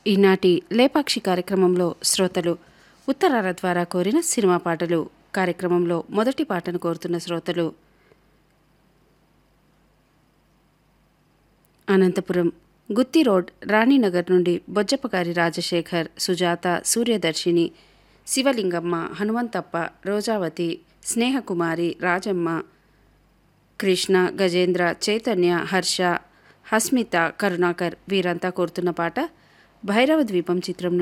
ఈనాటి లేపాక్షి కార్యక్రమంలో శ్రోతలు ఉత్తరాల ద్వారా కోరిన సినిమా పాటలు కార్యక్రమంలో మొదటి పాటను కోరుతున్న శ్రోతలు అనంతపురం గుత్తి రోడ్ రాణినగర్ నుండి బొజ్జప్పగారి రాజశేఖర్ సుజాత సూర్యదర్శిని శివలింగమ్మ హనుమంతప్ప రోజావతి స్నేహకుమారి రాజమ్మ కృష్ణ గజేంద్ర చైతన్య హర్ష హస్మిత కరుణాకర్ వీరంతా కోరుతున్న పాట భైరవ ద్వీపం చిత్రం